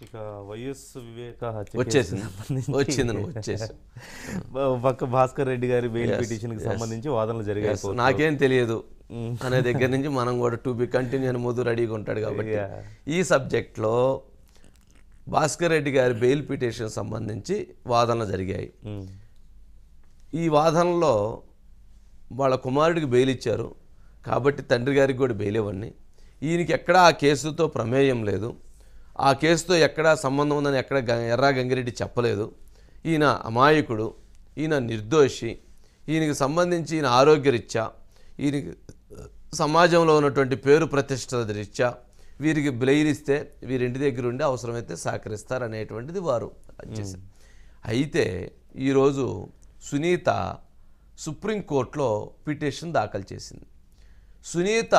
ఇక వైఎస్ వివేక హత్య వచ్చేసింది కేసుకు సంబంధించి వచ్చింది నువ్వు వచ్చేసి బ- పక్క భాస్కర్ రెడ్డి గారి బెయిల్ Yes, పిటిషన్ కి yes. సంబంధించి వాదనలు జరిగాయి కోర్టులో. నాకేం తెలియదు అనే దగ్గర నుంచి మనం కూడా టు బి కంటిన్యూ అని ముందు రెడీగా ఉంటాడు కాబట్టి Yeah. ఈ సబ్జెక్ట్లో భాస్కర్ రెడ్డి గారి బెయిల్ పిటిషన్ సంబంధించి వాదనలు జరిగాయి ఉమ్. ఈ వాదనలో వాళ్ళ కుమారుడికి బెయిల్ ఇచ్చారు కాబట్టి తండ్రి గారికి కూడా బెయిల్ ఇవ్వండి ఈయనకి ఎక్కడా ఆ కేసుతో ప్రమేయం లేదు ఆ కేసుతో ఎక్కడా సంబంధం ఉందని ఎక్కడ గ- ఎర్రా గంగిరెడ్డి చెప్పలేదు ఈయన అమాయకుడు ఈయన నిర్దోషి ఈయనకి సంబంధించి ఈయన ఆరోగ్యరీత్యా ఈయనకి సమాజంలో ఉన్నటువంటి పేరు ప్రతిష్టల రీత్యా వీరికి బెయిల్ ఇస్తే వీరింటి దగ్గర ఉండి అవసరమైతే సహకరిస్తారు అనేటువంటిది వారు చేశారు అయితే ఈరోజు సునీత సుప్రీంకోర్టులో పిటిషన్ దాఖలు చేసింది సునీత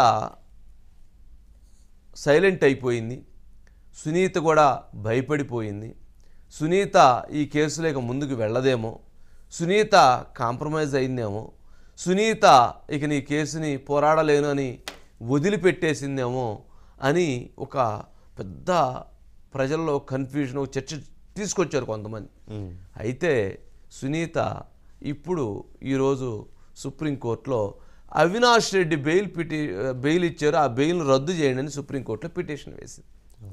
సైలెంట్ అయిపోయింది సునీత కూడా భయపడిపోయింది సునీత ఈ కేసులో ఇక ముందుకు వెళ్ళదేమో సునీత కాంప్రమైజ్ అయిందేమో సునీత ఇక నీ కేసుని పోరాడలేను అని వదిలిపెట్టేసిందేమో అని ఒక పెద్ద ప్రజల్లో కన్ఫ్యూజన్ ఒక చర్చ తీసుకొచ్చారు కొంతమంది ఉమ్. అయితే సునీత ఇప్పుడు ఈరోజు సుప్రీంకోర్టులో అవినాష్ రెడ్డి బెయిల్ పిటి బెయిల్ ఇచ్చారు ఆ బెయిల్ను రద్దు చేయండి అని సుప్రీంకోర్టులో పిటిషన్ వేసింది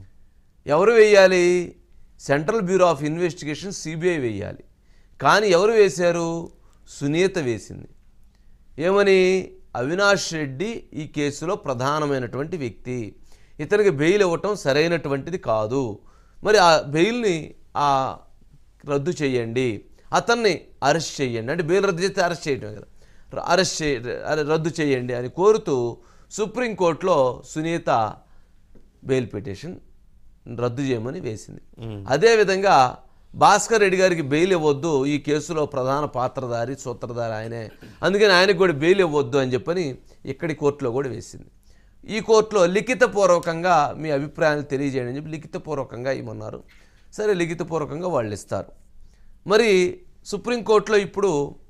ఎవరు వేయాలి central bureau of investigation CBI వేయాలి కానీ ఎవరు వేశారు సునీత వేసింది ఏమని అవినాష్ రెడ్డి ఈ కేసులో ప్రధానమైనటువంటి వ్యక్తి ఇతనికి బెయిల్ ఇవ్వటం సరైనటువంటిది కాదు మరి ఆ బెయిల్ని ఆ రద్దు చేయండి అతన్ని అరెస్ట్ చేయండి అంటే బెయిల్ రద్దు చేస్తే అరెస్ట్ చేయటమే కదా అరెస్ట్ చే అరె- రద్దు చేయండి అని కోరుతూ సుప్రీంకోర్టులో సునీత బెయిల్ పిటిషన్ రద్దు చేయమని వేసింది అదేవిధంగా భాస్కర్ రెడ్డి గారికి బెయిల్ ఇవ్వద్దు ఈ కేసులో ప్రధాన పాత్రధారి సూత్రధారి ఆయనే అందుకని ఆయనకు కూడా బెయిల్ ఇవ్వద్దు అని చెప్పని ఇక్కడి కోర్టులో కూడా వేసింది ఈ కోర్టులో లిఖితపూర్వకంగా మీ అభిప్రాయాలు తెలియజేయండి అని చెప్పి లిఖితపూర్వకంగా ఇవ్వమన్నారు సరే లిఖితపూర్వకంగా వాళ్ళు ఇస్తారు మరి సుప్రీంకోర్టులో ఇప్పుడు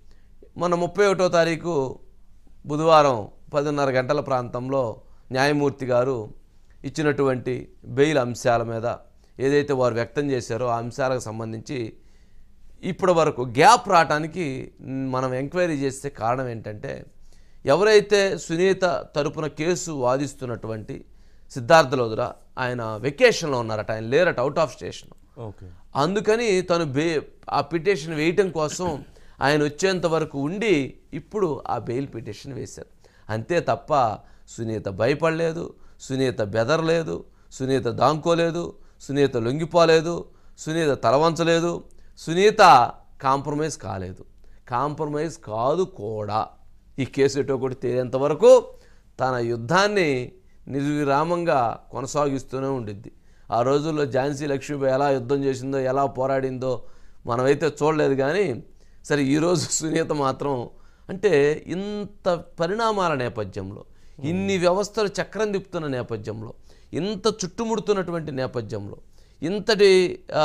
మన ముప్పై ఒకటో తారీఖు బుధవారం పదిన్నర గంటల ప్రాంతంలో న్యాయమూర్తి గారు ఇచ్చినటువంటి బెయిల్ అంశాల మీద ఏదైతే వారు వ్యక్తం చేశారో ఆ అంశాలకు సంబంధించి ఇప్పటి వరకు గ్యాప్ రావడానికి మ్, మనం ఎంక్వైరీ చేస్తే కారణం ఏంటంటే ఎవరైతే సునీత తరపున కేసు వాదిస్తున్నటువంటి సిద్ధార్థ లోదురా ఆయన వెకేషన్లో ఉన్నారట ఆయన లేరట అవుట్ ఆఫ్ స్టేషన్ ఓకే అందుకని తను బే ఆ పిటిషన్ వేయటం కోసం ఆయన వచ్చేంత వరకు ఉండి ఇప్పుడు ఆ బెయిల్ పిటిషన్ వేశారు అంతే తప్ప సునీత భయపడలేదు సునీత బెదరలేదు సునీత దాంకోలేదు సునీత లొంగిపోలేదు సునీత తలవంచలేదు సునీత కాంప్రమైజ్ కాలేదు కాంప్రమైజ్ కాదు కూడా ఈ కేసు ఎటో కూడా తేలేంత వరకు తన యుద్ధాన్ని నిర్విరామంగా కొనసాగిస్తూనే ఉండిద్ది ఆ రోజుల్లో ఝాన్సీ లక్ష్మీబాయి ఎలా యుద్ధం చేసిందో ఎలా పోరాడిందో మనమైతే చూడలేదు కానీ సరే ఈరోజు సునీత మాత్రం అంటే ఇంత పరిణామాల నేపథ్యంలో ఇన్ని వ్యవస్థలు చక్రం తిప్పుతున్న నేపథ్యంలో ఇంత చుట్టుముడుతున్నటువంటి నేపథ్యంలో ఇంతటి ఆ,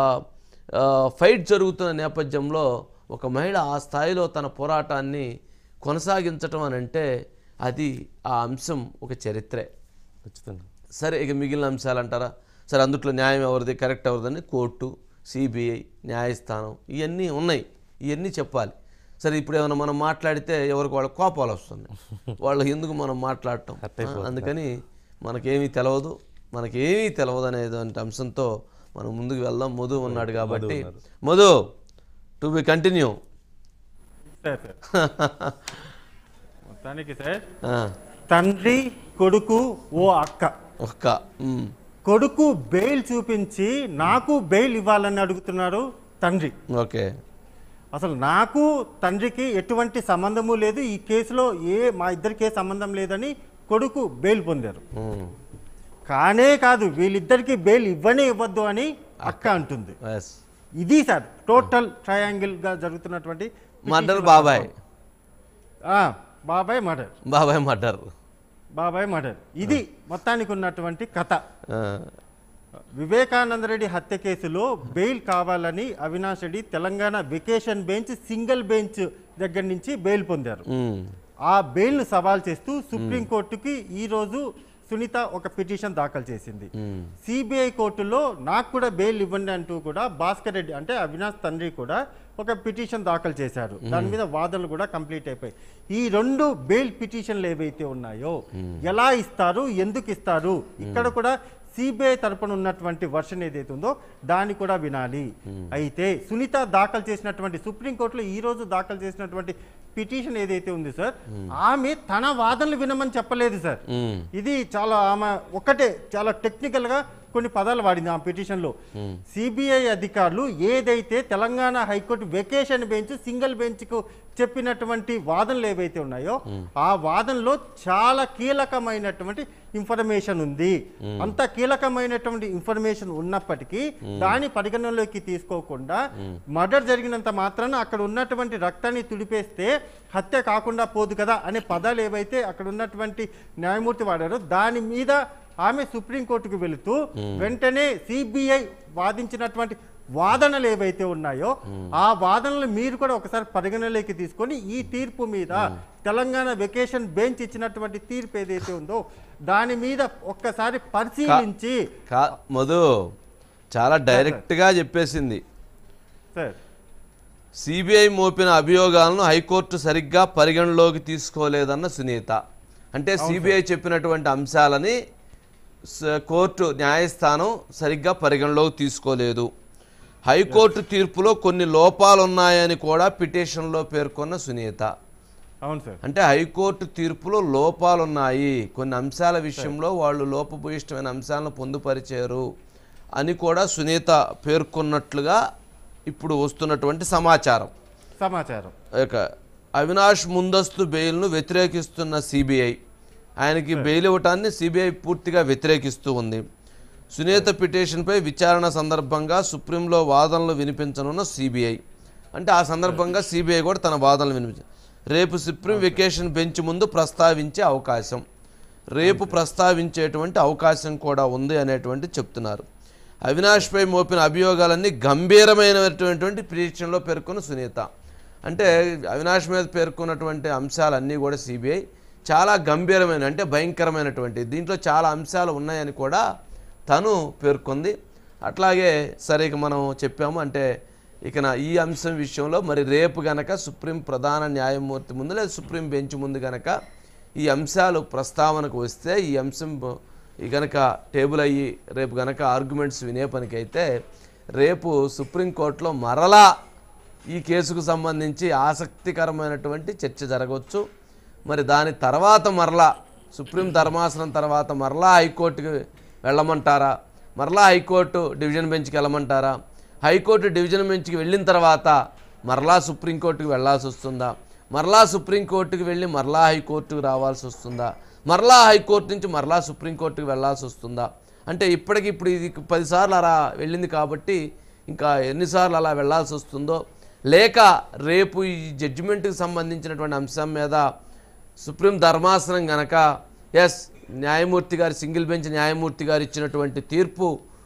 ఆ, ఫైట్ జరుగుతున్న నేపథ్యంలో ఒక మహిళ ఆ స్థాయిలో తన పోరాటాన్ని కొనసాగించటం అని అంటే అది ఆ అంశం ఒక చరిత్రే ఖచ్చితంగా సరే ఇక మిగిలిన అంశాలు అంటారా సరే అందుట్లో న్యాయం ఎవరిది కరెక్ట్ ఎవరిదని కోర్టు సిబిఐ న్యాయస్థానం ఇవన్నీ ఉన్నాయి ఇవన్నీ చెప్పాలి సరే ఇప్పుడు ఏమైనా మనం మాట్లాడితే ఎవరికి వాళ్ళ కోపాలు వస్తున్నాయి వాళ్ళు ఎందుకు మనం మాట్లాడటం ఆ, అందుకని మనకేమీ తెలవదు మనకేమీ తెలవదు అనేటువంటి అంశంతో మనం ముందుకు వెళ్దాం మధు ఉన్నాడు కాబట్టి Madhu to be continue sir sir మొత్తానికి సార్ తండ్రి కొడుకు ఓ అక్క ఒక్క ఉమ్, కొడుకు బెయిల్ చూపించి నాకు బెయిల్ ఇవ్వాలని అడుగుతున్నాడు తండ్రి ఓకే అసలు నాకు తండ్రికి ఎటువంటి సంబంధము లేదు ఈ కేసులో ఏ మా ఇద్దరికి ఏ సంబంధం లేదని కొడుకు బెయిల్ పొందారు ఉమ్, కానే కాదు వీళ్ళిద్దరికి బెయిల్ ఇవ్వనే ఇవ్వద్దు అని అక్క అంటుంది yes. ఇది సార్ టోటల్ ట్రయాంగిల్ గా జరుగుతున్నటువంటి మర్డర్ బాబాయ్ ఆ, బాబాయ్ మర్డర్ బాబాయ్ మర్డర్ బాబాయ్ మర్డర్ ఇది మొత్తానికి ఉన్నటువంటి కథ ఆ, వివేకానంద రెడ్డి హత్య కేసులో బెయిల్ కావాలని Avinash Reddy Telangana vacation bench single bench దగ్గర నుంచి బెయిల్ పొందారు ఉమ్, ఆ బెయిల్ను సవాల్ చేస్తూ సుప్రీంకోర్టుకి ఈరోజు సునీత ఒక పిటిషన్ దాఖలు చేసింది సిబిఐ కోర్టులో నాకు కూడా బెయిల్ ఇవ్వండి అంటూ కూడా భాస్కర్ రెడ్డి అంటే అవినాష్ తండ్రి కూడా ఒక పిటిషన్ దాఖలు చేశారు దాని మీద వాదనలు కూడా కంప్లీట్ అయిపోయాయి ఈ రెండు బెయిల్ పిటిషన్లు ఏవైతే ఉన్నాయో ఎలా ఇస్తారు ఎందుకు ఇస్తారు ఇక్కడ కూడా సిబిఐ తరపున ఉన్నటువంటి వర్షన్ ఏదైతే ఉందో దాన్ని కూడా వినాలి అయితే సునీత దాఖలు చేసినటువంటి సుప్రీంకోర్టులో ఈ రోజు దాఖలు చేసినటువంటి పిటిషన్ ఏదైతే ఉంది సార్ ఆమె తన వాదనలు వినమని చెప్పలేదు సార్ మ్మ్. ఇది చాలా ఆమె ఒక్కటే చాలా టెక్నికల్ గా కొన్ని పదాలు వాడింది ఆ పిటిషన్ లో సిబిఐ అధికారులు ఏదైతే Telangana high court vacation bench single bench కు చెప్పినటువంటి వాదనలు ఏవైతే ఉన్నాయో ఆ వాదనలో చాలా కీలకమైనటువంటి ఇన్ఫర్మేషన్ ఉంది అంత కీలకమైనటువంటి ఇన్ఫర్మేషన్ ఉన్నప్పటికీ దాని పరిగణనలోకి తీసుకోకుండా మర్డర్ జరిగినంత మాత్రాన అక్కడ ఉన్నటువంటి రక్తాన్ని తుడిపేస్తే హత్య కాకుండా పోదు కదా అనే పదాలు ఏవైతే అక్కడ ఉన్నటువంటి న్యాయమూర్తి వాడారో దాని మీద ఆమె సుప్రీంకోర్టుకు వెళుతూ వెంటనే సిబిఐ వాదించినటువంటి వాదనలు ఏవైతే ఉన్నాయో ఆ వాదనలు మీరు కూడా ఒకసారి పరిగణలోకి తీసుకొని ఈ తీర్పు మీద తెలంగాణ వెకేషన్ బెంచ్ ఇచ్చినటువంటి తీర్పు ఏదైతే ఉందో దాని మీద ఒక్కసారి పరిశీలించి కా మధు చాలా డైరెక్ట్గా చెప్పేసింది సార్ సిబిఐ మోపిన అభియోగాలను హైకోర్టు సరిగ్గా పరిగణలోకి తీసుకోలేదన్న సునీత అంటే సిబిఐ చెప్పినటువంటి అంశాలని స- కోర్టు న్యాయస్థానం సరిగ్గా పరిగణలోకి తీసుకోలేదు హైకోర్టు తీర్పులో కొన్ని లోపాలు ఉన్నాయని కూడా పిటిషన్లో పేర్కొన్న సునీత అవును సార్ అంటే హైకోర్టు తీర్పులో లోపాలు ఉన్నాయి కొన్ని అంశాల విషయంలో వాళ్ళు లోపభూయిష్టమైన అంశాలను పొందుపరిచారు అని కూడా సునీత పేర్కొన్నట్లుగా ఇప్పుడు వస్తున్నటువంటి సమాచారం సమాచారం ఇక అవినాష్ ముందస్తు బెయిల్ను వ్యతిరేకిస్తున్న సిబిఐ ఆయనకి బెయిల్ ఇవ్వటాన్ని సిబిఐ పూర్తిగా వ్యతిరేకిస్తూ ఉంది సునీత పిటిషన్పై విచారణ సందర్భంగా సుప్రీంలో వాదనలు వినిపించనున్న సిబిఐ అంటే ఆ సందర్భంగా సిబిఐ కూడా తన వాదనలు వినిపించ రేపు సుప్రీం వెకేషన్ బెంచ్ ముందు ప్రస్తావించే అవకాశం రేపు ప్రస్తావించేటువంటి అవకాశం కూడా ఉంది అనేటువంటి చెప్తున్నారు అవినాష్పై మోపిన అభియోగాలన్నీ గంభీరమైనటువంటి పిటిషన్లో పేర్కొన్న సునీత అంటే అవినాష్ మీద పేర్కొన్నటువంటి అంశాలన్నీ కూడా సిబిఐ చాలా గంభీరమైన అంటే భయంకరమైనటువంటి దీంట్లో చాలా అంశాలు ఉన్నాయని కూడా తను పేర్కొంది అట్లాగే సరే ఇక మనం చెప్పాము అంటే ఇక నా ఈ అంశం విషయంలో మరి రేపు గనక సుప్రీం ప్రధాన న్యాయమూర్తి ముందు లేదా సుప్రీం బెంచ్ ముందు గనక ఈ అంశాలు ప్రస్తావనకు వస్తే ఈ అంశం ఈ గనక టేబుల్ అయ్యి రేపు గనక ఆర్గ్యుమెంట్స్ వినే పనికైతే రేపు సుప్రీంకోర్టులో మరలా ఈ కేసుకు సంబంధించి ఆసక్తికరమైనటువంటి చర్చ జరగవచ్చు మరి దాని తర్వాత మరలా సుప్రీం ధర్మాసనం తర్వాత మరలా హైకోర్టుకి వెళ్ళమంటారా మరలా హైకోర్టు డివిజన్ బెంచ్కి వెళ్ళమంటారా హైకోర్టు డివిజన్ బెంచ్కి వెళ్ళిన తర్వాత మరలా సుప్రీంకోర్టుకి వెళ్ళాల్సి వస్తుందా మరలా సుప్రీంకోర్టుకి వెళ్ళి మరలా హైకోర్టుకు రావాల్సి వస్తుందా మరలా హైకోర్టు నుంచి మరలా సుప్రీంకోర్టుకి వెళ్ళాల్సి వస్తుందా అంటే ఇప్పటికి ఇప్పుడు ఇది పదిసార్లు అలా వెళ్ళింది కాబట్టి ఇంకా ఎన్నిసార్లు అలా వెళ్ళాల్సి వస్తుందో లేక రేపు ఈ జడ్జిమెంట్కి సంబంధించినటువంటి అంశం మీద సుప్రీం ధర్మాసనం గనక ఎస్ న్యాయమూర్తి గారు సింగిల్ బెంచ్ న్యాయమూర్తి గారు ఇచ్చినటువంటి తీర్పు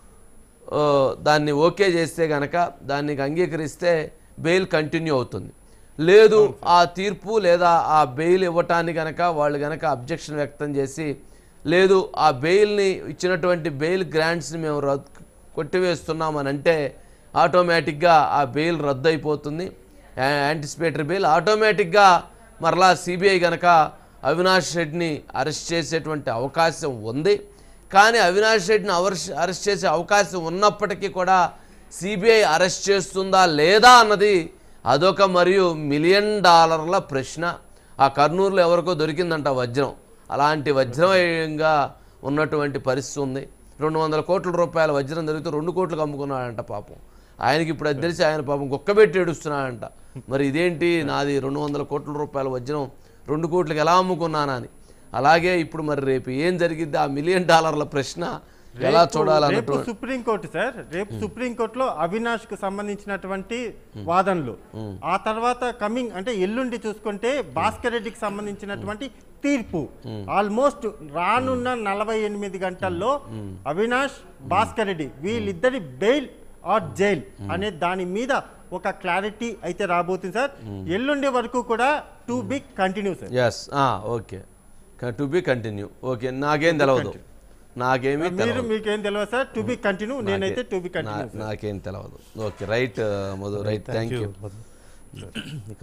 ఆ, దాన్ని ఓకే చేస్తే గనక దాన్ని అంగీకరిస్తే బెయిల్ కంటిన్యూ అవుతుంది లేదు ఆ తీర్పు లేదా ఆ బెయిల్ ఇవ్వటానికి గనక వాళ్ళు గనక అబ్జెక్షన్ వ్యక్తం చేసి లేదు ఆ బెయిల్ని ఇచ్చినటువంటి బెయిల్ గ్రాంట్స్ని మేము రద్దు కొట్టివేస్తున్నామని అంటే ఆటోమేటిక్గా ఆ బెయిల్ రద్దు అయిపోతుంది యాంటిసిపేటరీ బెయిల్ ఆటోమేటిక్గా మరలా సిబిఐ గనక అవినాష్ రెడ్డిని అరెస్ట్ చేసేటువంటి అవకాశం ఉంది కానీ అవినాష్ రెడ్డిని అవర్ష్ అరెస్ట్ చేసే అవకాశం ఉన్నప్పటికీ కూడా సిబిఐ అరెస్ట్ చేస్తుందా లేదా అన్నది అదొక మరియు మిలియన్ డాలర్ల ప్రశ్న ఆ కర్నూలులో ఎవరికో దొరికిందంట వజ్రం అలాంటి వజ్రంగా ఉన్నటువంటి పరిస్థితి ఉంది రెండు వందల కోట్ల రూపాయల వజ్రం దొరికితే రెండు కోట్లకు అమ్ముకున్నాడంట పాపం ఆయనకి ఇప్పుడు అది తెలిసి ఆయన పాపం కుక్కబెట్టి ఏడుస్తున్నాడంట మరి ఇదేంటి నాది రెండు వందల కోట్ల రూపాయల వజ్రం రెండు కోట్లకి ఎలా అమ్ముకున్నానని అలాగే ఇప్పుడు మరి రేపు ఏం జరిగిద్ది ఆ మిలియన్ డాలర్ల ప్రశ్న ఎలా రేపు- రేపు చూడాలన్నటువంటి సుప్రీంకోర్టు సార్ రేపు సుప్రీంకోర్టులో అవినాష్ కు సంబంధించినటువంటి వాదనలు ఆ తర్వాత కమింగ్ అంటే ఎల్లుండి చూసుకుంటే భాస్కర్ రెడ్డికి సంబంధించినటువంటి తీర్పు ఆల్మోస్ట్ రానున్న నలభై ఎనిమిది గంటల్లో అవినాష్ భాస్కర్ రెడ్డి వీళ్ళిద్దరి బెయిల్ ఆర్ జైల్ అనే దాని మీద ఒక క్లారిటీ అయితే రాబోతుంది సార్ ఎల్లుండి వరకు కూడా to be continue sir yes okay to be continue okay నాకేం తెలియదు నాకేమీ మీరు తెలియదు మీకేం తెలియదు సార్ టు బి కంటిన్యూ నేనైతే టు బి కంటిన్యూ నా- నాకేం తెలియదు okay right Madhu right thank you you